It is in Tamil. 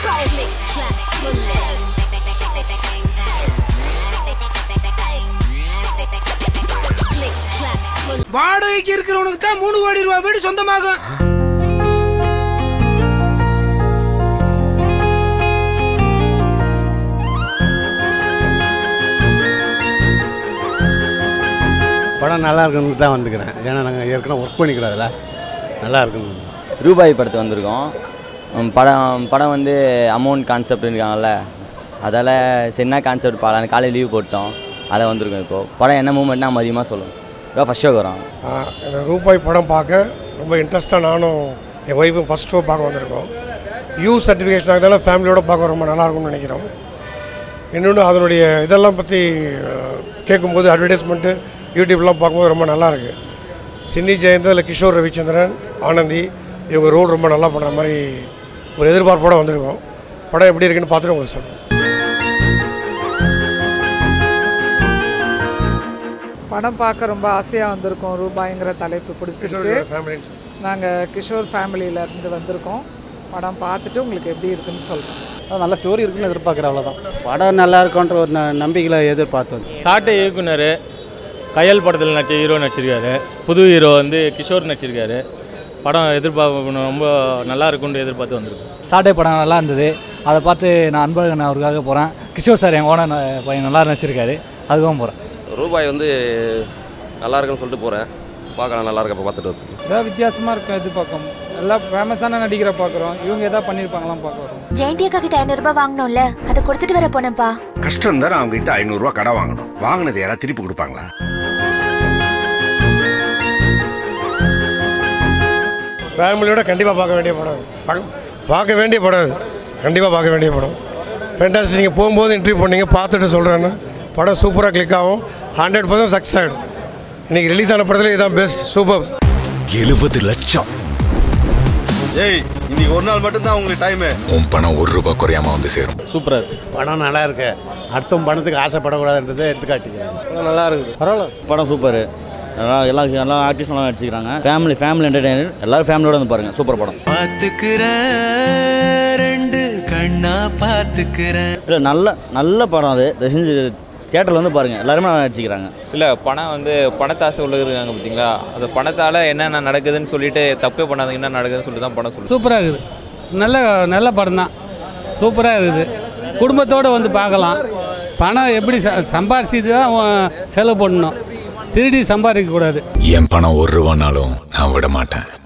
Click, clack, bullet. Click, clack, bullet. வாடகைக்கு இருக்கிறவனுக்கு தான் மூணு கோடி ரூபாய் வீடு சொந்தமாகும் படம் நல்லா இருக்கணும்னு தான் வந்துக்கிறேன் ஏன்னா நாங்கள் ஏற்கனவே ஒர்க் பண்ணிக்கிறோம் அதில் நல்லா இருக்கணும் ரூபாய் படத்து வந்திருக்கோம் உம், படம் படம் வந்து அமௌண்ட் கான்செப்ட் இருக்காங்கல்ல அதால் சரி என்ன கான்செப்ட் பாடலாம் காலையில் லீவ் போட்டோம் அதில் வந்திருக்கோம் இப்போது படம் என்ன மூமெண்ட்னா நம்ம அதிகமாக சொல்லுவோம் இப்போ ஃபஸ்ட் ஷோ வரோம் இந்த ரூபாய் படம் பார்க்க ரொம்ப இன்ட்ரெஸ்ட்டாக நானும் என் ஒய்ஃபும் ஃபஸ்ட் ஷோ பார்க்க வந்திருக்கோம் யூ சர்டிஃபிகேஷன் ஆகுதால ஃபேமிலியோட பார்க்க ரொம்ப நல்லா இருக்கும்னு நினைக்கிறோம் இன்னொன்று அதனுடைய இதெல்லாம் பற்றி அஹ், கேட்கும்போது அட்வர்டைஸ்மெண்ட்டு யூடியூப்லாம் பார்க்கும்போது ரொம்ப நல்லா இருக்கு சின்னி ஜெயந்த் அதில் கிஷோர் ரவிச்சந்திரன் ஆனந்தி இவங்க ரோல் ரொம்ப நல்லா பண்ணுற மாதிரி ஒரு எதிர்பார்ப்போட வந்திருக்கோம் படம் எப்படி இருக்குன்னு பார்த்துட்டு உங்களுக்கு சொல்கிறேன் படம் பார்க்க ரொம்ப ஆசையாக வந்திருக்கோம் ரூபாய்ங்கிற தலைப்பு பிடிச்சிருக்கு ஃபேமிலி நாங்கள் கிஷோர் ஃபேமிலியில இருந்து வந்திருக்கோம் படம் பார்த்துட்டு உங்களுக்கு எப்படி இருக்குன்னு சொல்கிறோம் நல்ல ஸ்டோரி இருக்குன்னு எதிர்பார்க்குறேன் அவ்வளோதான் படம் நல்லா இருக்குன்ற ஒரு ந நம்பிக்கையில் எதிர்பார்த்தோம் சாட்டை இயக்குனர் கையல் படத்தில் நடிச்ச ஹீரோ நடிச்சிருக்காரு புது ஹீரோ வந்து கிஷோர் நடிச்சிருக்காரு படம் எதிர்பார்ப்பு ரொம்ப நல்லா இருக்கும்னு எதிர்பார்த்து வந்திருக்கோம் சாட்டை படம் நல்லா இருந்தது அதை பார்த்து நான் அன்பழகன் அவருக்காக போகிறேன் கிஷோர் சார் என் ஓனர் பையன் நல்லா நடிச்சிருக்காரு அதுக்காக போகிறேன் ரூபாய் வந்து நல்லா இருக்குன்னு சொல்லிட்டு போகிறேன் பார்க்கலாம் நல்லா இருக்க பார்த்துட்டு வச்சு ஏதாவது வித்தியாசமாக இருக்கும் எதிர்பார்க்கும் எல்லாம் ஃபேமஸான நடிகரை பார்க்குறோம் இவங்க எதாவது பண்ணியிருப்பாங்களாம் பார்க்குறோம் ஜெயந்தி அக்கா கிட்ட ஐநூறு ரூபாய் வாங்கணும்ல அதை கொடுத்துட்டு வர போனேன்ப்பா கஷ்டம் தான் அவங்க கிட்ட ஐநூறுரூவா கடை வாங்கணும் வாங்கினது யாராவது திருப்பி கொடுப்பாங்களா ஃபேமிலியோட கண்டிப்பாக பார்க்க வேண்டிய படம் பார்க்க பார்க்க வேண்டிய படம் அது கண்டிப்பாக பார்க்க வேண்டிய படம் ஃபேண்டாஸ்டிக் நீங்கள் போகும்போது இன்டர்வியூ பண்ணீங்க பார்த்துட்டு சொல்கிறேன்னு படம் சூப்பராக கிளிக் ஆகும் ஹண்ட்ரட் பர்சன்ட் சக்ஸஸ் ஆகிடும் இன்றைக்கி ரிலீஸ் ஆன படத்தில் இதுதான் பெஸ்ட் சூப்பர் எழுபது லட்சம் ஏய் இன்னைக்கு ஒரு நாள் மட்டும்தான் உங்களுக்கு டைமு உன் பணம் ஒரு ரூபாய் குறையாம வந்து சேரும் சூப்பராக இருக்கு படம் நல்லா இருக்கு அடுத்தவங்க பணத்துக்கு ஆசைப்படக்கூடாதுன்றதை எடுத்துக்காட்டிக்கிறேன் படம் நல்லா இருக்குது பரவாயில்ல படம் சூப்பர் எல்லா எல்லா எல்லா ஆர்டிஸ்ட் நல்லா நடிச்சிக்கிறாங்க ஃபேமிலி ஃபேமிலி என்டர்டைனர் எல்லாரும் ஃபேமிலியோட வந்து பாருங்கள் சூப்பர் படம் பாத்துக்கிறேன் ரெண்டு கண்ணா பாத்துக்கிறேன் இல்லை நல்ல நல்ல படம் அது தயவு செஞ்சு தியேட்டரில் வந்து பாருங்கள் எல்லாருமே நல்லா நடிச்சிக்கிறாங்க இல்லை பணம் வந்து பணத்தாசை உள்ள இருக்காங்க பார்த்தீங்களா அந்த பணத்தால் என்னென்ன நடக்குதுன்னு சொல்லிட்டு தப்பே பண்ணாதீங்க என்ன நடக்குதுன்னு சொல்லிட்டு தான் படம் சொல்லுது சூப்பராக இருக்குது நல்ல நல்ல படம் தான் சூப்பராக இருக்குது குடும்பத்தோடு வந்து பார்க்கலாம் பணம் எப்படி ச சம்பாரிச்சிட்டு தான் அவன் செலவு பண்ணணும் திருடி சம்பாதிக்கக்கூடாது என் பணம் ஒரு ரூபானாலும் நான் விட மாட்டேன்